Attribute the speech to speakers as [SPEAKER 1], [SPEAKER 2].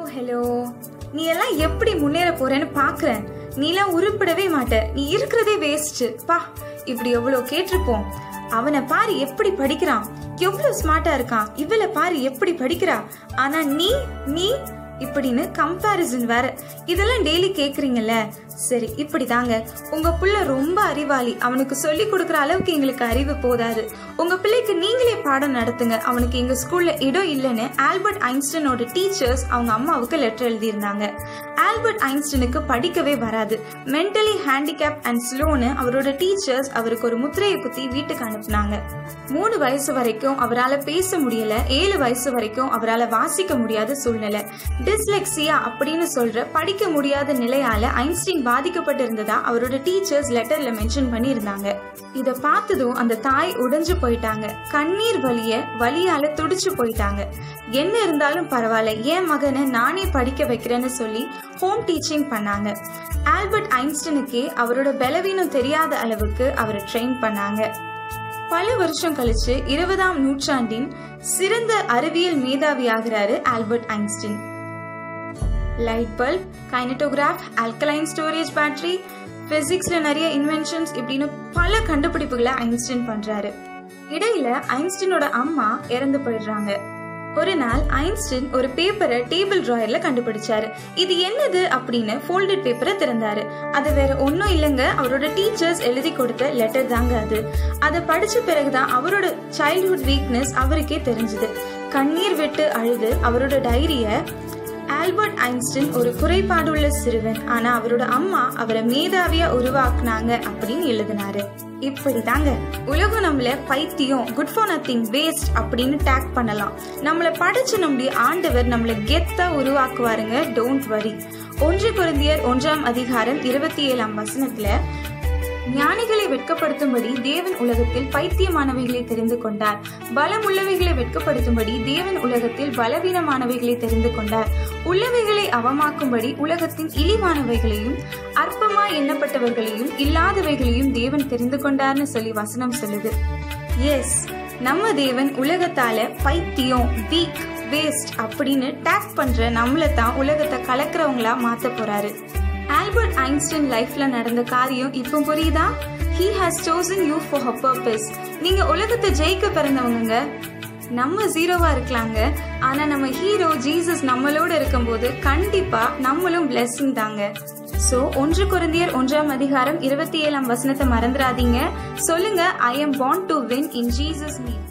[SPEAKER 1] hello நீ எல்லாம் எப்படி முன்னேற போறேன்னு பாக்குறேன் நீலாம் உருப்படவே மாட்ட நீ இருக்கிறதே வேஸ்ட் பா இப்படி எவ்வளவு கேட்டிருப்போம் அவனை பாரு எப்படி படிக்கிறான் எவ்வளவு ஸ்மார்ட்டா இருக்கான் இவளை பாரு எப்படி படிக்கிறா ஆனா நீ நீ இப்படின்னு கம்பாரிசன் வேற இதெல்லாம் டெய்லி கேக்குறீங்கல்ல சரி இப்படிதாங்க உங்க புள்ள ரொம்ப அறிவாளி அவனுக்கு சொல்லி கொடுக்குற அளவுக்கு எங்களுக்கு அறிவு போதாது உங்க பிள்ளைக்கு நீங்களே பாடம் நடத்துங்க அவனுக்கு எங்க ஸ்கூல்ல இடம் இல்லைன்னு ஆல்பர்ட் ஐன்ஸ்டனோட டீச்சர்ஸ் அவங்க அம்மாவுக்கு லெட்டர் எழுதியிருந்தாங்க ஆல்பர்ட் ஐன்ஸ்டனுக்கு படிக்கவே வராது மென்டலி ஹேண்டிகேப் அண்ட் ஸ்லோன்னு அவரோட டீச்சர்ஸ் அவருக்கு ஒரு முத்திரையை குத்தி வீட்டுக்கு அனுப்புனாங்க மூணு வயசு வரைக்கும் அவரால் பேச முடியல ஏழு வயசு வரைக்கும் அவரால் வாசிக்க முடியாத சூழ்நிலை டிஸ்லெக்சியா அப்படின்னு சொல்ற படிக்க முடியாத நிலையால ஐன்ஸ்டீன் பாதிக்கப்பட்டிருந்ததா அவரோட டீச்சர்ஸ் லெட்டர்ல மென்ஷன் பண்ணியிருந்தாங்க இத பார்த்ததும் அந்த தாய் உடைஞ்சு போயிட்டாங்க கண்ணீர் வலிய வலியால துடிச்சு போயிட்டாங்க என்ன இருந்தாலும் பரவாயில்ல என் மகனை நானே படிக்க வைக்கிறேன்னு சொல்லி ஹோம் டீச்சிங் பண்ணாங்க ஆல்பர்ட் ஐன்ஸ்டனுக்கே அவரோட பலவீனம் தெரியாத அளவுக்கு அவரை ட்ரெயின் பண்ணாங்க பல வருஷம் கழிச்சு இருபதாம் நூற்றாண்டின் சிறந்த அறிவியல் மேதாவியாகிறாரு Albert Einstein light bulb kinetograph alkaline storage battery பிசிக்ஸ்ல நிறைய இன்வென்ஷன்ஸ் இப்படின்னு பல கண்டுபிடிப்புகளை ஐன்ஸ்டீன் பண்றாரு இடையில ஐன்ஸ்டீனோட அம்மா இறந்து போயிடுறாங்க ஒரு நாள் ஐன்ஸ்டீன் ஒரு பேப்பரை டேபிள் டிராயர்ல கண்டுபிடிச்சாரு இது என்னது அப்படின்னு ஃபோல்டட் பேப்பரை திறந்தாரு அது வேற ஒன்றும் இல்லைங்க அவரோட டீச்சர்ஸ் எழுதி கொடுத்த லெட்டர் தாங்க அது அதை படிச்ச பிறகுதான் அவரோட சைல்ட்ஹுட் வீக்னஸ் அவருக்கே தெரிஞ்சுது கண்ணீர் விட்டு அழுது அவரோட டைரிய ஆல்பர்ட் ஐன்ஸ்டின் ஒரு குறைபாடுள்ள சிறுவன் ஆனா அவரோட அம்மா அவரை மேதாவியா உருவாக்குனாங்க அப்படின்னு எழுதினாரு இப்படிதாங்க உலகம் நம்மள பைத்தியம் குட் ஃபார் நத்திங் வேஸ்ட் அப்படின்னு டேக் பண்ணலாம் நம்மள படைச்ச நம்முடைய ஆண்டவர் நம்மள கெத்தா உருவாக்குவாருங்க டோன்ட் வரி ஒன்று குருந்தியர் ஒன்றாம் அதிகாரம் இருபத்தி ஏழாம் வசனத்துல ஞானிகளை வெட்கப்படுத்தும்படி தேவன் உலகத்தில் பைத்தியமானவைகளை தெரிந்து கொண்டார் பலமுள்ளவைகளை வெட்கப்படுத்தும்படி தேவன் உலகத்தில் பலவீனமானவைகளை தெரிந்து கொண்டார் உள்ளவைகளை அவமாக்கும்படி உலகத்தின் இழிவானவைகளையும் அற்பமா எண்ணப்பட்டவர்களையும் இல்லாதவைகளையும் தேவன் தெரிந்து கொண்டார்னு சொல்லி வசனம் சொல்லுது எஸ் நம்ம தேவன் உலகத்தால பைத்தியம் வீக் வேஸ்ட் அப்படின்னு டேக் பண்ற நம்மளை தான் உலகத்தை கலக்கிறவங்களா மாத்த போறாரு ஆல்பர்ட் ஐன்ஸ்டைன் லைஃப்ல நடந்த காரியம் இப்போ புரியுதா he has chosen you for her purpose நீங்க உலகத்தை ஜெயிக்க பிறந்தவங்க நம்ம ஜீரோவா இருக்கலாங்க ஆனா நம்ம ஹீரோ ஜீசஸ் நம்மளோட இருக்கும்போது கண்டிப்பா நம்மளும் பிளெஸிங் தாங்க சோ ஒன்று குருந்தியர் ஒன்றாம் அதிகாரம் இருபத்தி ஏழாம் வசனத்தை மறந்துடாதீங்க சொல்லுங்க I am born to win in Jesus name